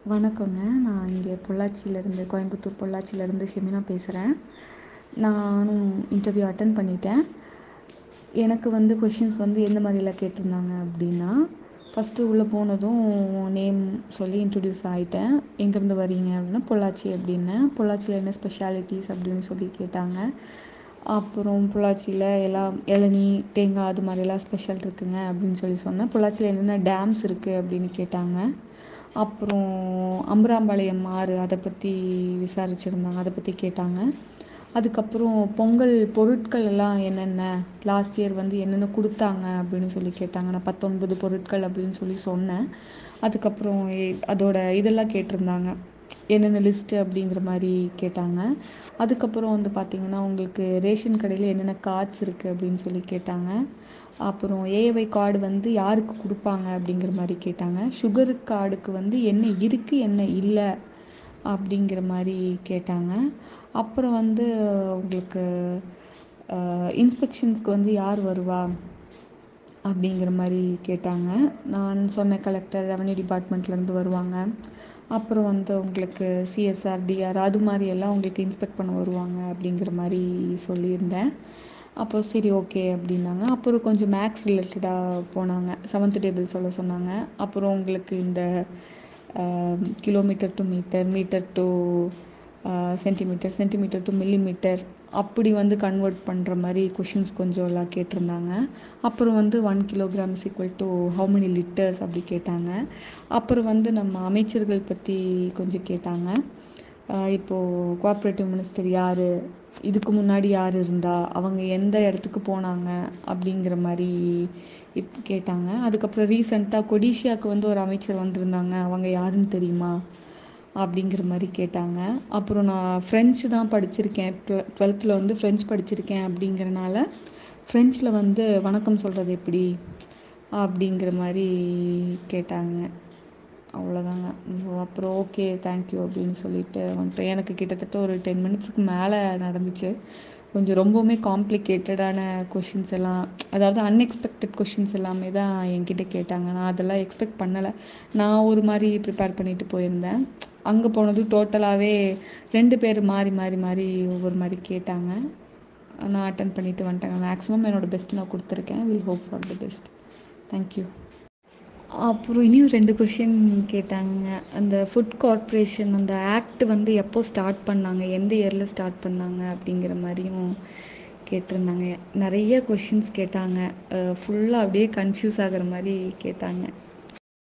வணக்கங்க நான் இங்கே பொள்ளாச்சியிலேருந்து கோயம்புத்தூர் பொள்ளாச்சியிலேருந்து ஷெமினா பேசுகிறேன் நானும் இன்டர்வியூ அட்டன் பண்ணிட்டேன் எனக்கு வந்து கொஷின்ஸ் வந்து எந்த மாதிரிலாம் கேட்டிருந்தாங்க அப்படின்னா ஃபஸ்ட்டு உள்ளே போனதும் நேம் சொல்லி இன்ட்ரடியூஸ் ஆகிட்டேன் எங்கேருந்து வரீங்க அப்படின்னா பொள்ளாச்சி அப்படின்னேன் பொள்ளாச்சியில் என்ன ஸ்பெஷாலிட்டிஸ் அப்படின்னு சொல்லி கேட்டாங்க அப்புறம் பொள்ளாச்சியில் எல்லாம் இளநீ தேங்காய் அது மாதிரிலாம் ஸ்பெஷல் இருக்குங்க அப்படின்னு சொல்லி சொன்னேன் பொள்ளாச்சியில் என்னென்ன டேம்ஸ் இருக்குது அப்படின்னு கேட்டாங்க அப்புறம் அம்பராம்பாளையம் ஆறு அதை பற்றி விசாரிச்சுருந்தாங்க அதை பற்றி கேட்டாங்க அதுக்கப்புறம் பொங்கல் பொருட்கள் எல்லாம் என்னென்ன லாஸ்ட் இயர் வந்து என்னென்ன கொடுத்தாங்க அப்படின்னு சொல்லி கேட்டாங்க நான் பத்தொன்பது பொருட்கள் அப்படின்னு சொல்லி சொன்னேன் அதுக்கப்புறம் எ- அதோட இதெல்லாம் கேட்டிருந்தாங்க என்னென்ன லிஸ்ட்டு அப்படிங்கிற மாதிரி கேட்டாங்க அதுக்கப்புறம் வந்து பார்த்திங்கன்னா உங்களுக்கு ரேஷன் கடையில் என்னென்ன கார்ட்ஸ் இருக்குது அப்படின்னு சொல்லி கேட்டாங்க அப்புறம் ஏஐஒய் கார்டு வந்து யாருக்கு கொடுப்பாங்க அப்படிங்கிற மாதிரி கேட்டாங்க சுகர் கார்டுக்கு வந்து என்ன இருக்குது என்ன இல்லை அப்படிங்கிற மாதிரி கேட்டாங்க அப்புறம் வந்து உங்களுக்கு இன்ஸ்பெக்ஷன்ஸ்க்கு வந்து யார் வருவா அப்படிங்கிற மாதிரி கேட்டாங்க நான் சொன்ன கலெக்டர் ரெவன்யூ டிபார்ட்மெண்ட்லேருந்து வருவாங்க அப்புறம் வந்து உங்களுக்கு சிஎஸ்ஆர் டிஆர் அது மாதிரி எல்லாம் உங்களுக்கு இன்ஸ்பெக்ட் பண்ண வருவாங்க அப்படிங்கிற மாதிரி சொல்லியிருந்தேன் அப்போ சரி ஓகே அப்படின்னாங்க அப்புறம் கொஞ்சம் மேக்ஸ் ரிலேட்டடாக போனாங்க செவன்த் டேபிள் சொல்ல சொன்னாங்க அப்புறம் உங்களுக்கு இந்த kilometre to metre metre to centimetre centimetre to millimetre அப்படி வந்து கன்வெர்ட் பண்ணுற மாதிரி கொஷின்ஸ் கொஞ்சம் எல்லாம் கேட்டிருந்தாங்க அப்புறம் வந்து one kilogram equal to how many litres அப்படி கேட்டாங்க அப்புறம் வந்து நம்ம அமைச்சர்கள் பற்றி கொஞ்சம் கேட்டாங்க ஆஹ் இப்போ கோஆப்ரேட்டிவ் மினிஸ்டர் யார் இதுக்கு முன்னாடி யார் இருந்தா அவங்க எந்த இடத்துக்கு போனாங்க அப்படிங்கிற மாதிரி இப் கேட்டாங்க அதுக்கப்புறம் ரீசெண்டாக கொடிஷியாவுக்கு வந்து ஒரு அமைச்சர் வந்திருந்தாங்க அவங்க யாருன்னு தெரியுமா அப்படிங்கிற மாதிரி கேட்டாங்க அப்புறம் நான் ஃப்ரெஞ்சு தான் படிச்சிருக்கேன் டுவெ டுவெல்த்தில் வந்து ஃப்ரெஞ்ச் படிச்சிருக்கேன் அப்படிங்கிறனால ஃப்ரெஞ்சில் வந்து வணக்கம் சொல்கிறது எப்படி அப்படிங்கிற மாதிரி கேட்டாங்க அவ்வளோதாங்க அப்புறம் ஓகே தேங்க்யூ அப்படின்னு சொல்லிட்டு வந்துட்டு எனக்கு கிட்டத்தட்ட ஒரு டென் மினிட்ஸ்க்கு மேலே நடந்துச்சு கொஞ்சம் ரொம்பவுமே காம்ப்ளிகேட்டடான கொஷின்ஸ் எல்லாம் அதாவது அன்எக்ஸ்பெக்டட் கொஷின்ஸ் எல்லாமே தான் என்கிட்ட கேட்டாங்க நான் அதெல்லாம் எக்ஸ்பெக்ட் பண்ணலை நான் ஒரு மாதிரி ப்ரிப்பேர் பண்ணிட்டு போயிருந்தேன் அங்கே போனதும் டோட்டலாகவே ரெண்டு பேர் மாறி மாறி மாறி ஒவ்வொரு மாதிரி கேட்டாங்க நான் அட்டன் பண்ணிட்டு வந்துட்டேங்க மேக்ஸிமம் என்னோட பெஸ்ட் நான் கொடுத்துருக்கேன் will hope for the best thank you அப்புறம் இனியும் ரெண்டு கொஷின் கேட்டாங்க அந்த ஃபுட் கார்ப்பரேஷன் அந்த ஆக்ட் வந்து எப்போ ஸ்டார்ட் பண்ணாங்க எந்த இயரில் ஸ்டார்ட் பண்ணாங்க அப்படிங்கிற மாதிரியும் கேட்டிருந்தாங்க நிறைய கொஷின்ஸ் கேட்டாங்க ஃபுல்லாக அப்படியே கன்ஃபியூஸ் ஆகுற மாதிரி கேட்டாங்க